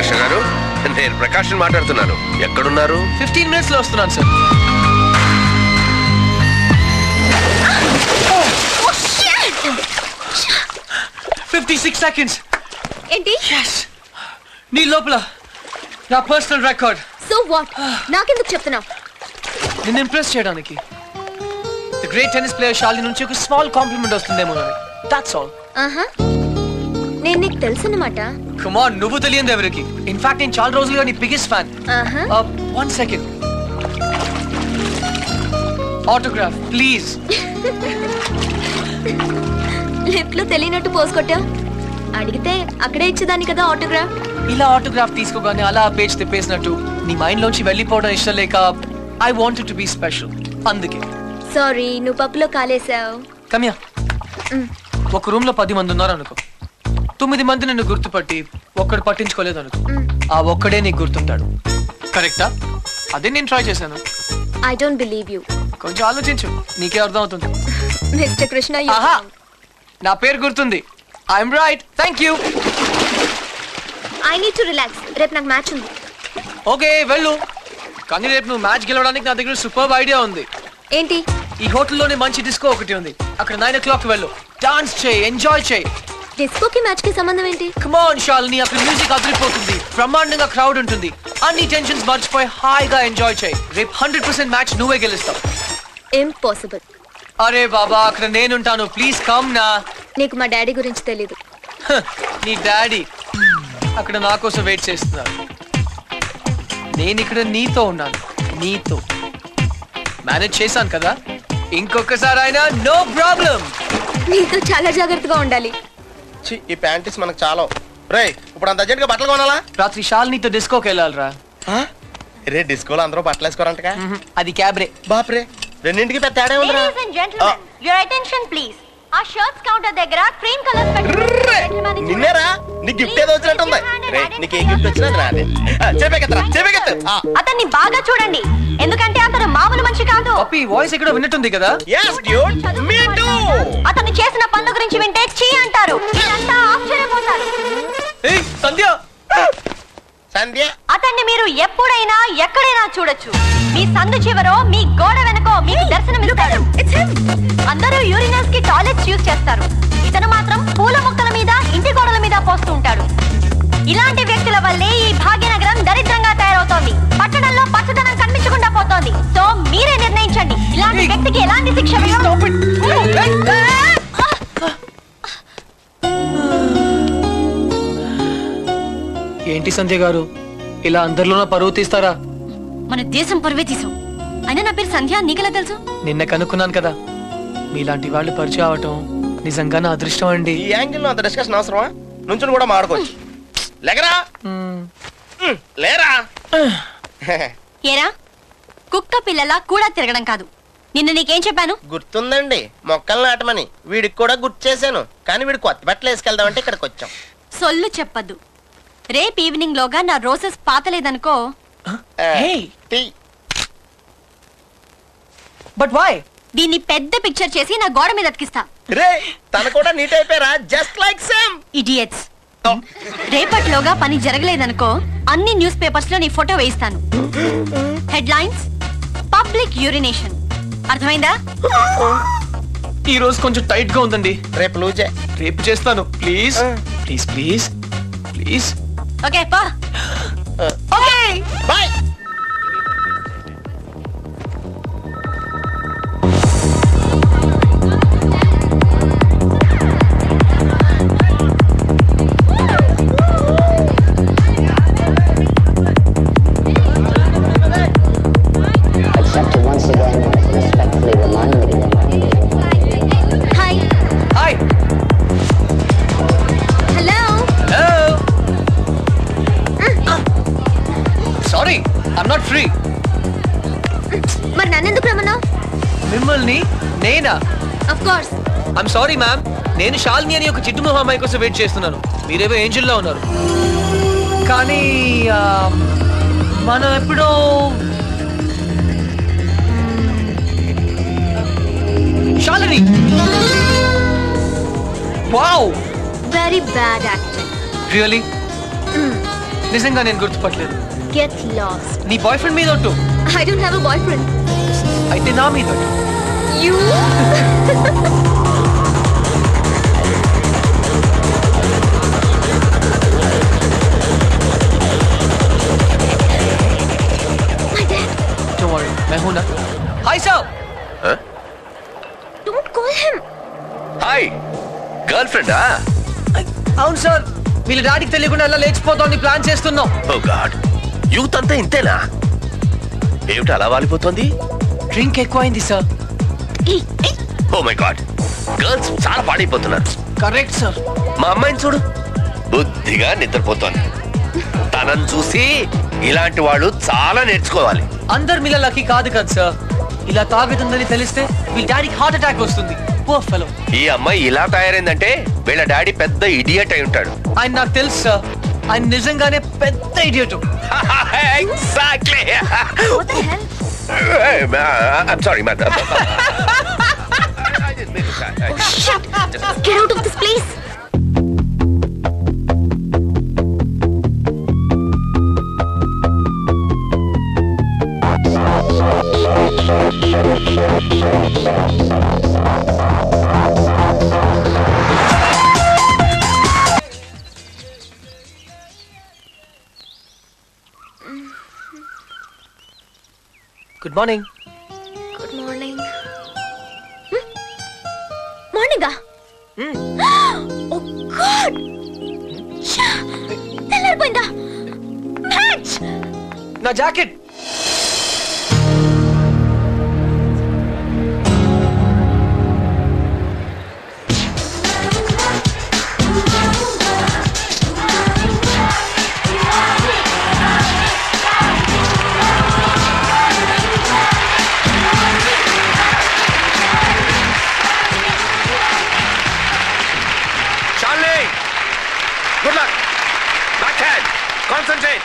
కృష్ణ గారు నేను ప్రకాష్ మాట్లాడుతున్నాను ఎక్కడున్నారు ఫిఫ్టీన్ మినిట్స్ లో వస్తున్నాను సార్ ఫిఫ్టీ సిక్స్ సెకండ్స్ ఏంటి నీ లోపల నా పర్సనల్ రికార్డ్ సో వాట్ నాకెందుకు చెప్తున్నావు నిన్ను ఇంప్రెస్ చేయడానికి the great tennis player Shali నుంచి ఒక స్మాల్ కాంప్లిమెంట్ వస్తుందేమో అని దాట్స్ ఆల్ ఆహా నేను నీకు తెలుసన్నమాట కుమార్ నువ్వు తెలియదు ఎవరికి ఇన్ఫాక్ట్ నేను చాలా రోజులుగా నీ బిగ్గెస్ట్ ఫ్యాన్ ఆహా one second autograph please lift లో తెలియనట్టు పోసుకొట్టావు అడిగితే అక్కడే ఇచ్చేదాన్ని కదా ఆటోగ్రాఫ్ ఇలా ఆటోగ్రాఫ్ తీసుకోగానే అలా పేజ్ తిప్పేసినట్టు నీ మైండ్ లోంచి వెళ్ళిపోవడం ఇష్టం లేక I want to be special అందుకే సారీ నువ్వు పప్పులో కాలేసావు కమ్యా ఒక రూమ్ లో పది మంది ఉన్నారు అనుకో తొమ్మిది మంది నిన్ను గుర్తుపట్టి ఒక్కడు పట్టించుకోలేదు అనుకో ఆ ఒక్కడే నీకు గుర్తుంటాడు కరెక్టా అదే నేను ట్రై చేశాను ఐ డోంట్ బిలీవ్ యూ కొంచెం ఆలోచించు నీకే అర్థం అవుతుంది మిస్టర్ కృష్ణ you ఆహా wrong. నా పేరు గుర్తుంది I'm right thank you I need to relax రేపు నాకు మ్యాచ్ ఉంది ఓకే వెళ్ళు కానీ రేపు నువ్వు మ్యాచ్ గెలవడానికి నా దగ్గర సూపర్ ఐడియా ఉంది ఏంటి ఈ హోటల్లోనే మంచి డిస్కో ఒకటి ఉంది అక్కడ నైన్ ఓ క్లాక్ వెళ్ళు డాన్స్ చేయి ఎంజాయ్ చేయి డిస్కోకి మ్యాచ్ కి సంబంధం ఏంటి కమాన్ షాల్ని అక్కడ మ్యూజిక్ అదిరిపోతుంది బ్రహ్మాండంగా క్రౌడ్ ఉంటుంది అన్ని టెన్షన్స్ మర్చిపోయి హాయిగా ఎంజాయ్ చేయి రేపు హండ్రెడ్ పర్సెంట్ మ్యాచ్ నువ్వే గెలుస్తావు ఇంపాసిబుల్ అరే బాబా అక్కడ నేనుంటాను ప్లీజ్ కమ్ నా నీకు మా డాడీ గురించి తెలీదు హ, నీ డాడీ అక్కడ నా కోసం వెయిట్ చేస్తున్నారు నేను ఇక్కడ నీతో ఉన్నాను నీతో మేనేజ్ చేశాను కదా ఇంకొకసారి అయినా నో ప్రాబ్లం నీతో చాలా జాగ్రత్తగా ఉండాలి ఛీ, ఈ ప్యాంటీస్ మనకు చాలా రే ఇప్పుడు అంత అర్జెంట్ గా బట్టలు కొనాలా రాత్రి షాల్ నీతో డిస్కోకి వెళ్ళాలిరా ఆ? రే డిస్కోలో అందరూ బట్టలు వేసుకోరంటగా మ్మ్, అది క్యాబ్రే బాప్రే రెండింటికి పెద్ద తేడా ఉందిరా Ladies and gentlemen, your attention please. ఆ షర్ట్స్ కౌంటర్ దగ్గర క్రీమ్ కలర్ ర్రే! నిన్నేరా నీ గిఫ్ట్ ఏదో వచ్చినట్టుంది రే నీకు ఏ గిఫ్ట్ వచ్చినా అది నాదే చెప్పేకెత్తరా చెప్పేకెత్తు అతన్ని బాగా చూడండి ఎందుకంటే అతను మామూలు మనిషి కాదు పప్పి వాయిస్ ఎక్కడో విన్నట్టుంది కదా ఎస్ డ్యూడ్ మీ టూ అతను చేసిన పనుల గురించి వింటే చీ అంటారు మీరంతా ఆశ్చర్యపోతారు ఏయ్ సంధ్య సంధ్య అతన్ని మీరు ఎప్పుడైనా ఎక్కడైనా చూడొచ్చు మీ సందు చివరో మీ గోడ వెనకో మీకు దర్శనమిస్తాడు అందరూ యూరినల్స్ కి టాయిలెట్స్ యూజ్ చేస్తారు ఇతను మాత్రం పూల మొక్కల మీద ఇంటి గోడల మీద పోస్తూ ఉంటాడు ఇలాంటి వ్యక్తుల వల్లే ఈ భాగ్యనగరం దరిద్రంగా తయారవుతోంది పట్టణంలో పచ్చదనం కనిపించకుండా పోతోంది సో మీరే నిర్ణయించండి ఇలాంటి వ్యక్తికి ఎలాంటి శిక్ష వేయాలో- ఏంటి సంధ్య గారు ఇలా అందరిలోనూ పరువు తీస్తారా మన దేశం పరువే తీసాం అయినా నా పేరు సంధ్య నీకెలా తెలుసు నిన్న కనుక్కున్నాను కదా మీలాంటి వాళ్ళు పరిచయం అవటం నిజంగా నా అదృష్టం అండి ఈ యాంగిల్ లో అంత డిస్కషన్ అవసరమా నుంచుని కూడా మాడుకోవచ్చు లేకరా మ్మ్. ఉమ్, లేరా ఏరా కుక్క పిల్లలా కూడా తిరగడం కాదు నిన్న నీకేం చెప్పాను గుర్తుందండి మొక్కలు నాటమని వీడికి కూడా గుర్తు చేశాను కానీ వీడు కొత్త బట్టలు వేసుకెళ్దామంటే ఇక్కడికి వచ్చాం సొల్లు చెప్పద్దు రేపు ఈవినింగ్ లోగా నా రోజెస్ పాతలేదనుకో ఆ, Hey. టీ. బట్ వై దీన్ని పెద్ద పిక్చర్ చేసి నా గోడ మీద అతికిస్తా రే తన కూడా నీట్ అయిపోయారా జస్ట్ లైక్ సేమ్ ఇడియట్స్ రేపటిలోగా పని జరగలేదనుకో అన్ని న్యూస్ పేపర్స్ లో నీ ఫోటో వేయిస్తాను హెడ్లైన్స్ పబ్లిక్ యూరినేషన్ అర్థమైందా ఈ రోజు కొంచెం టైట్ గా ఉందండి రేపు లూజే రేపు చేస్తాను ప్లీజ్ ఆ. ప్లీజ్ ప్లీజ్ ప్లీజ్ ఓకే పా okay bye accept to once again respectfully remind me hi hi hello hello sorry I'm not free మరి నన్నెందుకు రమ్మన్నావు మిమ్మల్ని నేనా of course I'm sorry ma'am నేను షాల్ని అని ఒక చిట్టు మొహం అమ్మాయి కోసం వెయిట్ చేస్తున్నాను మీరేవో ఏంజిల్లో ఉన్నారు కానీ ఆ, మనం ఎప్పుడో Shalini wow very bad acting really నిజంగా నేను గుర్తుపట్టలేదు గెట్ లాస్ట్ నీ బాయ్ ఫ్రెండ్ మీద ఒట్టు I don't have a boyfriend అయితే నా మీద ఒట్టు. You my dad Don't worry, मैं हूं ना hi sir don't call him hi girl ఫ్రెండా అవును సార్ వీళ్ళ డాడీకి తెలియకుండా ఎలా లేచిపోతోంది ప్లాన్ చేస్తున్నాం ఓ గాడ్ యూత్ అంతా ఇంతేనా ఏమిటి అలా వాలిపోతుంది డ్రింక్ ఎక్కువైంది sir oh my god girls చాలా పాడైపోతున్నారు కరెక్ట్ సార్ మా అమ్మాయిని చూడు బుద్ధిగా నిద్రపోతోంది తనని చూసి ఇలాంటి వాళ్ళు చాలా నేర్చుకోవాలి అందరు మీలా లక్కీ కాదు కదా సార్ ఇలా తాగుతుందని తెలిస్తే వీళ్ళ డాడీకి హార్ట్ అటాక్ వస్తుంది పూర్ ఫెలో ఈ అమ్మాయి ఇలా తయారైందంటే వీళ్ళ డాడీ పెద్ద ఇడియట్ అయి ఉంటాడు ఆయన నాకు తెలుసు సార్ ఆయన నిజంగానే పెద్ద idiot exactly what the hell I'm sorry ma'am shut get out of this place good morning good morning మార్నింగా ఓ గాడ్ తెల్లారిపోయిందా మ్యాచ్ నా jacket Charlie! Good luck! Backhand! Concentrate!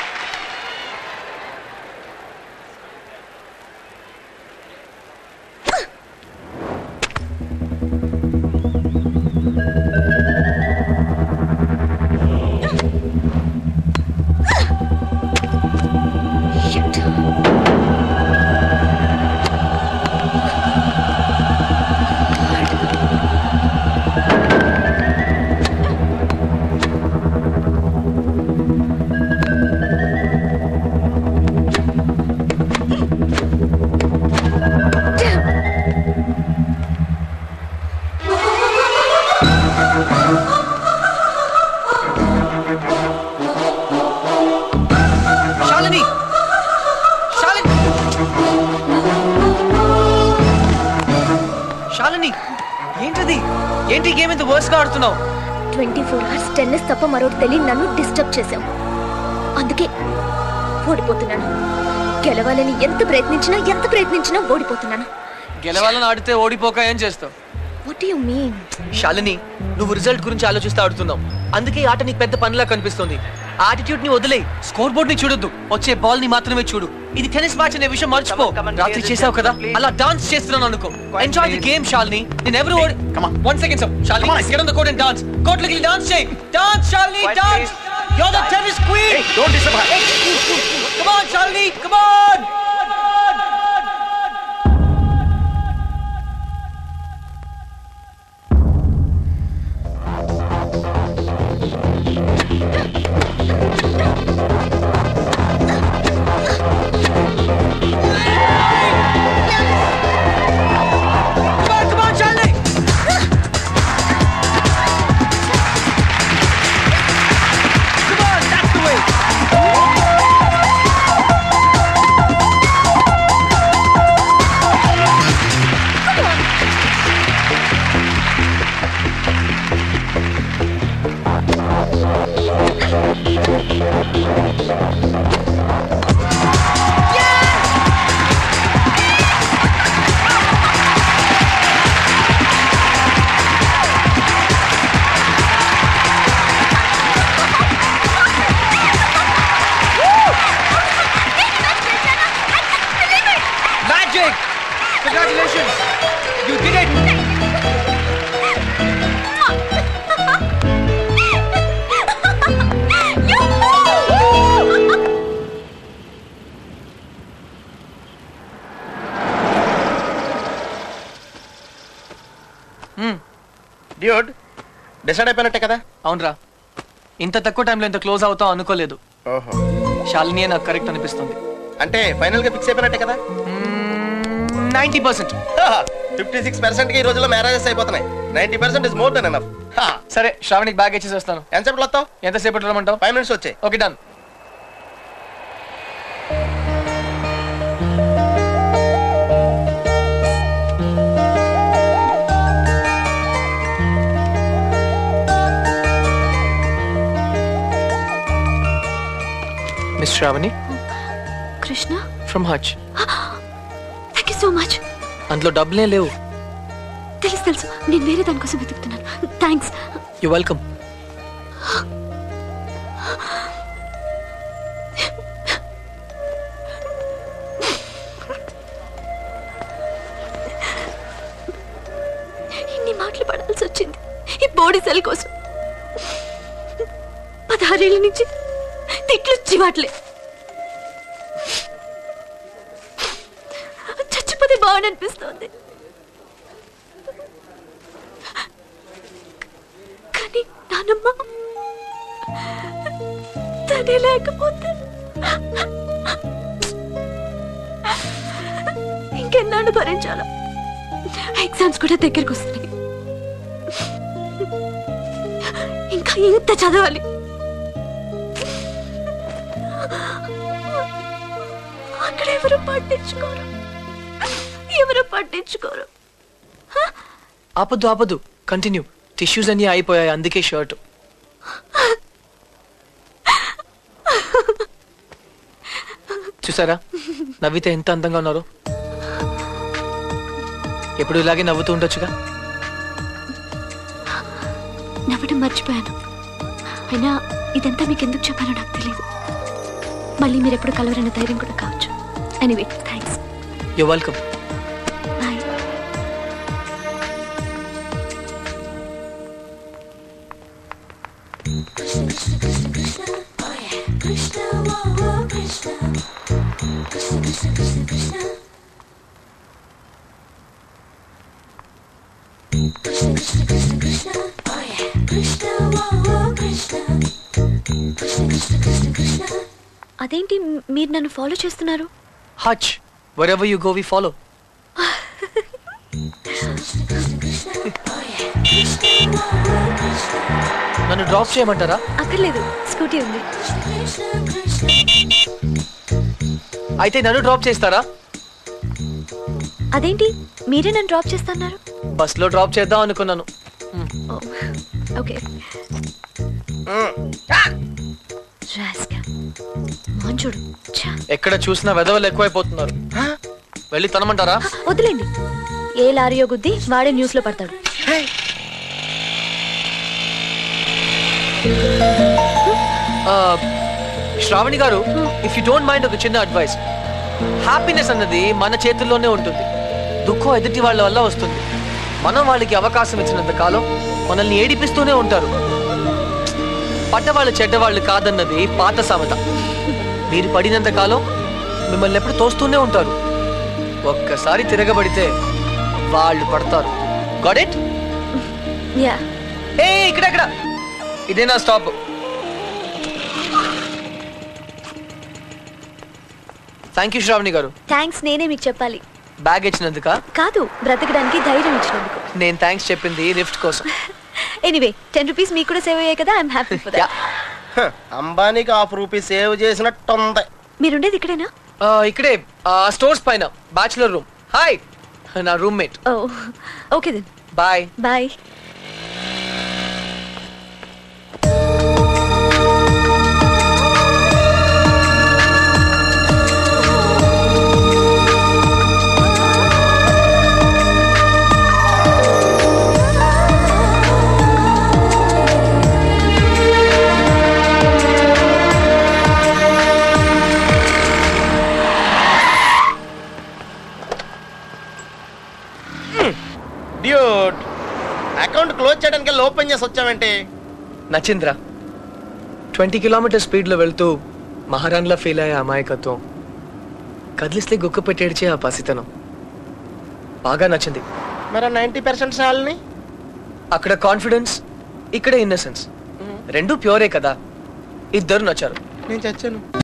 Shalini Shalini Shalini ఏంటది ఏంటి గేమ్ ఇంత వర్స్ గా ఆడుతున్నావు ట్వంటీ ఫోర్ అవర్స్ టెన్నిస్ తప్ప మరొకటి తెలియని నన్ను డిస్టర్బ్ చేశావు అందుకే ఓడిపోతున్నాను గెలవాలని ఎంత ప్రయత్నించినా ఎంత ప్రయత్నించినా ఓడిపోతున్నాను గెలవాలని ఆడితే ఓడిపోక ఏం చేస్తావు వాట్ యు మీన్ శాలిని నువ్వు రిజల్ట్ గురించి ఆలోచిస్తూ ఆడుతున్నావు అందుకే ఈ ఆట నీకు పెద్ద పనిలా కనిపిస్తుంది ఆటిట్యూడ్ ని వదిలే స్కోర్ బోర్డ్ ని చూడొద్దు వచ్చే బాల్ ని మాత్రమే చూడు ఇది టెన్నిస్ మ్యాచ్ అనే విషయం మర్చిపో రాత్రి చేసావు కదా అలా డాన్స్ చేస్తున్నాను అనుకో ఎంజాయ్ ది గేమ్ శాలిని నేను ఎవరు one second sir Shalini get on the court and dance court లోకి డాన్స్ చేయి dance Shalini dance you are the tennis queen don't disturb come on Shalini come on Come on, come on, Charlie! Come on, that's the way. Magic! Congratulations! You did it! Yoo-hoo! Dude decide అయిపోయినట్టే కదా అవునరా ఇంత తక్కువ టైంలో ఇంత close అవుతాం అనుకోలేదు ఓహో శాలినియే నాకు కరెక్ట్ అనిపిస్తుంది అంటే ఫైనల్ గా ఫిక్స్ అయిపోయినట్టే కదా ninety percent fifty six percent కి ఈ రోజుల్లో మ్యారేజెస్ అయిపోతున్నాయి ninety percent is more than enough సరే శ్రావణికి బ్యాగ్ ఇచ్చేసి వస్తాను ఎంతసేపు వస్తావు ఎంతసేపట్లో రమ్మంటావు ఫైవ్ మినిట్స్ వచ్చాయి okay done miss Shravani Krishna from Hutch thank you so much అందులో డబ్బులే లేవు తెలుసు తెలుసు నేను వేరే దానికోసం వెతుకుతున్నాను థ్యాంక్స్ యు వెల్కమ్ ఇన్ని మాటలు పడాల్సి వచ్చింది ఈ బాడీ సెల్ కోసం పదహారేళ్ళ నుంచి తిట్లు చివాట్లే చచ్చిపోతే బాగుండనిపిస్తోంది కానీ నానమ్మ తనే లేకపోతే ఇంకెన్నాళ్ళు భరించాలా ఎగ్జామ్స్ కూడా దగ్గరకు వస్తున్నాయి ఇంకా ఇంత చదవాలి అక్కడ ఎవరు పట్టించుకోరు ఎవరు పట్టించుకోరు ఆపద్దు ఆపద్దు కంటిన్యూ టిష్యూస్ అన్ని అయిపోయాయి అందుకే షర్ట్ చూసారా నవ్వితే ఎంత అందంగా ఉన్నారు ఎప్పుడు ఇలాగే నవ్వుతూ ఉండొచ్చుగా నవ్వడం మర్చిపోయాను అయినా ఇదంతా మీకు ఎందుకు చెప్పానో నాకు తెలియదు మళ్ళీ మీరు ఎప్పుడు కలవరన్న ధైర్యం కూడా కావచ్చు anyway thanks you welcome bye అదేంటి మీరు నన్ను ఫాలో చేస్తున్నారు Hutch wherever you go we follow నన్ను డ్రాప్ చేయమంటారా అక్కర్లేదు స్కూటీ ఉంది అయితే నన్ను డ్రాప్ చేస్తారా అదేంటి మీరే నన్ను డ్రాప్ చేస్తున్నారు బస్ లో డ్రాప్ చేద్దాం అనుకున్నాను ఓకే చూడు ఛా. ఎక్కడ చూసినా వెదవలు ఎక్కువైపోతున్నారు వెళ్ళి తనమంటారా వదిలేండి ఏ లారీయో గుద్ది వాడే న్యూస్ లో పడతాడు ఆ, శ్రావణి గారు ఇఫ్ యూ డోంట్ మైండ్ ఒక చిన్న అడ్వైస్ హ్యాపీనెస్ అన్నది మన చేతుల్లోనే ఉంటుంది దుఃఖం ఎదుటి వాళ్ళ వల్ల వస్తుంది మనం వాళ్ళకి అవకాశం ఇచ్చినంత కాలం మనల్ని ఏడిపిస్తూనే ఉంటారు పడ్డవాళ్ళు చెడ్డవాళ్ళు కాదన్నది పాత సామెత మీరు పడినంత కాలం మిమ్మల్ని ఎప్పుడు తోస్తూనే ఉంటారు ఒక్కసారి తిరగబడితే వాళ్ళు పడతారు గాట్ ఇట్ యా ఏ ఇక్కడ ఇక్కడ ఇదే నా స్టాప్ థ్యాంక్ యూ శ్రావణి గారు థ్యాంక్స్ నేనే మీకు చెప్పాలి బ్యాగ్ ఇచ్చినందుక కాదు బ్రతకడానికి ధైర్యం ఇచ్చినందుకు నేను థ్యాంక్స్ చెప్పింది లిఫ్ట్ కోసం ఎనీవే టెన్ రూపీస్ మీకు కూడా సేవ్ అయ్యాయి కదా I'm happy for ya that అంబానీకి హాఫ్ రూపీ సేవ్ చేసినట్టుంది మీరుండేది ఇక్కడేనా ఇక్కడే స్టోర్స్ పైన బ్యాచులర్ రూమ్ హాయ్ నా roommate oh okay then bye bye dude account close చేయడానికి వెళ్ళి ఓపెన్ చేసి వచ్చావేంటి నచింద్ర ట్వంటీ కిలోమీటర్ స్పీడ్లో వెళ్తూ మహారాణ్లా ఫీల్ అయ్యే అమాయకత్వం కదిలిస్తే గుక్క పెట్టేడ్చే ఆ పసితనం బాగా నచ్చింది మరి నైంటీ పర్సెంట్ సాల్ని అక్కడ కాన్ఫిడెన్స్ ఇక్కడ ఇన్నసెన్స్ రెండు ప్యూరే కదా ఇద్దరు నచ్చారు నేను చచ్చాను